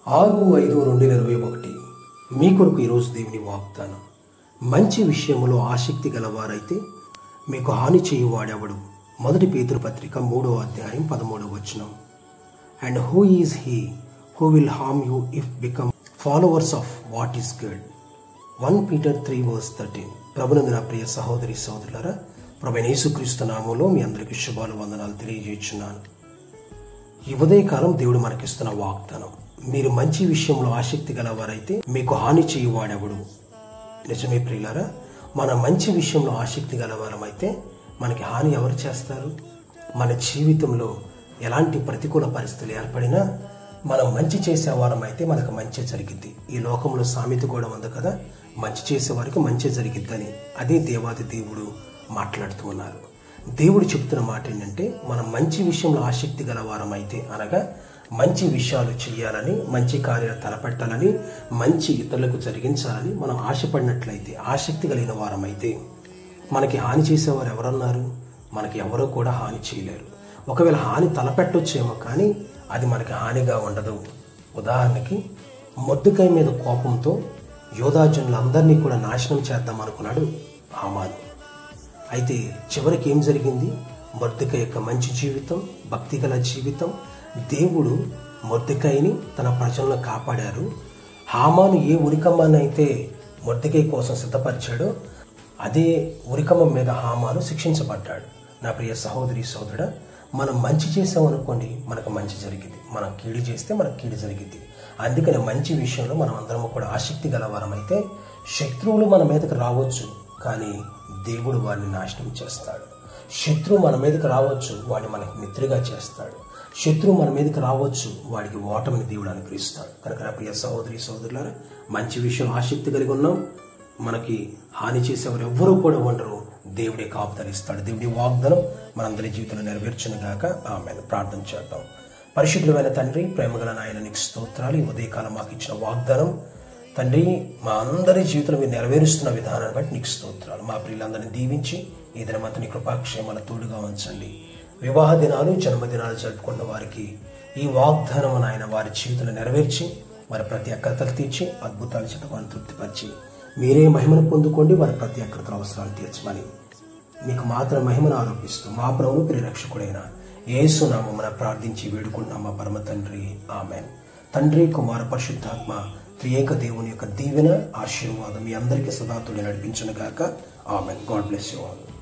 ఆరు ఐదు రెండు వేల ఇరవై ఒకటి మీ కొరకు ఈరోజు దేవుని వాగ్దానం మంచి విషయములో ఆసక్తి గలవారైతే మీకు హాని చేయువాడెవడు మొదటి పేతురు పత్రిక మూడో అధ్యాయం పదమూడవ వచనం and who is he who will harm you if become followers of what is good one Peter three verse thirteen ప్రభునందు నా ప్రియ సహోదరి సహోదరులరా ప్రభు యేసుక్రీస్తు నామంలో మీ అందరికీ శుభాలు వందనాలు తెలియజేస్తున్నాను ఈ ఉదయకాలం దేవుడు మనకిస్తున్న వాగ్దానం మీరు మంచి విషయంలో ఆసక్తి గలవారైతే మీకు హాని చేయువాడెవడు నిజమే ప్రియులారా మన మంచి విషయంలో ఆసక్తి గలవారమైతే మనకి హాని ఎవరు చేస్తారు మన జీవితంలో ఎలాంటి ప్రతికూల పరిస్థితులు ఏర్పడినా మనం మంచి చేసేవారమైతే మనకు మంచి జరిగిద్ది ఈ లోకంలో సామెత కూడా ఉంది కదా మంచి చేసేవారికి మంచి జరిగిద్దని అదే దేవాది దేవుడు మాట్లాడుతూ ఉన్నారు దేవుడు చెప్తున్న మాట ఏంటంటే మనం మంచి విషయంలో ఆసక్తి గలవారమైతే అనగా మంచి విషయాలు చేయాలని మంచి కార్యాలు తలపెట్టాలని మంచి ఇతరులకు జరిగించాలని మనం ఆశపడినట్లయితే ఆసక్తి కలిగిన వారమైతే మనకి హాని చేసేవారు ఎవరన్నారు మనకి ఎవరూ కూడా హాని చేయలేరు ఒకవేళ హాని తలపెట్టొచ్చేమో కానీ అది మనకి హానిగా ఉండదు ఉదాహరణకి మొద్దుకాయ మీద కోపంతో యోధాజనులందరినీ కూడా నాశనం చేద్దాం అనుకున్నాడు హామాను అయితే చివరికి ఏం జరిగింది మొర్దిక యొక్క మంచి జీవితం భక్తిగల జీవితం దేవుడు మొర్దికాయని తన ప్రజలను కాపాడారు హామాను ఏ ఉరికమ్మనైతే మొర్దికాయ కోసం సిద్ధపరిచాడో అదే ఉరికమ్మ మీద హామాను శిక్షించబడ్డాడు నా ప్రియ సహోదరి సోదరుడ మనం మంచి చేసామనుకోండి మనకు మంచి జరిగింది మనం కీడు చేస్తే మనకు కీడు జరిగింది అందుకని మంచి విషయంలో మనం అందరం కూడా ఆసక్తి గలవారమైతే శత్రువులు మన మీదకి రావచ్చు కానీ దేవుడు వాడిని నాశనం చేస్తాడు శత్రువు మన మీదకి రావచ్చు వాడిని మనకి మిత్రుగా చేస్తాడు శత్రువు మన మీదకి రావచ్చు వాడికి ఓటమిని దేవుడు అనుగ్రహిస్తాడు కనుక నా ప్రియ సహోదరి సహోదరులారా మంచి విషయం ఆసక్తి కలిగి ఉన్నాం మనకి హాని చేసేవారు ఎవ్వరూ కూడా ఉండరు దేవుడే కాపుదలిస్తాడు దేవుడి వాగ్దానం మనందరి జీవితంలో నెరవేర్చును గాక ఆమె ప్రార్థన చేద్దాం పరిశుద్ధమైన తండ్రి ప్రేమగల నాయన నీకు స్తోత్రాలు ఈ ఉదయకాలం మాకు ఇచ్చిన వాగ్దానం తండ్రి మా అందరి జీవితంలో మీరు నెరవేరుస్తున్న విధానాన్ని బట్టి నీకు స్తోత్రాలు మా ప్రియులందరినీ దీవించి ఈ దినమంతా నీ కృపాక్షేమాల తోడుగా ఉంచండి వివాహ దినాలు జన్మదినాలు జరుపుకున్న వారికి ఈ వాగ్దానం నాయన వారి జీవితంలో నెరవేర్చి వారి ప్రతి అక్కతలు తీర్చి అద్భుతాల చేత వారిని తృప్తిపరిచి మీరే మహిమను పొందుకోండి వారి ప్రతి అక్కతల అవసరాలు తీర్చమని మీకు మాత్రం మహిమను ఆరోపిస్తూ మా ప్రభువు ప్రిరక్షకుడైన ఏసునామమున ప్రార్థించి వేడుకుంటున్నాం మా పరమ తండ్రి ఆమె తండ్రి కుమార పరిశుద్ధాత్మ త్రియేక దేవుని యొక్క దీవెన ఆశీర్వాదం మీ అందరికీ సదాతుడి నడిపించును గాక amen God bless you all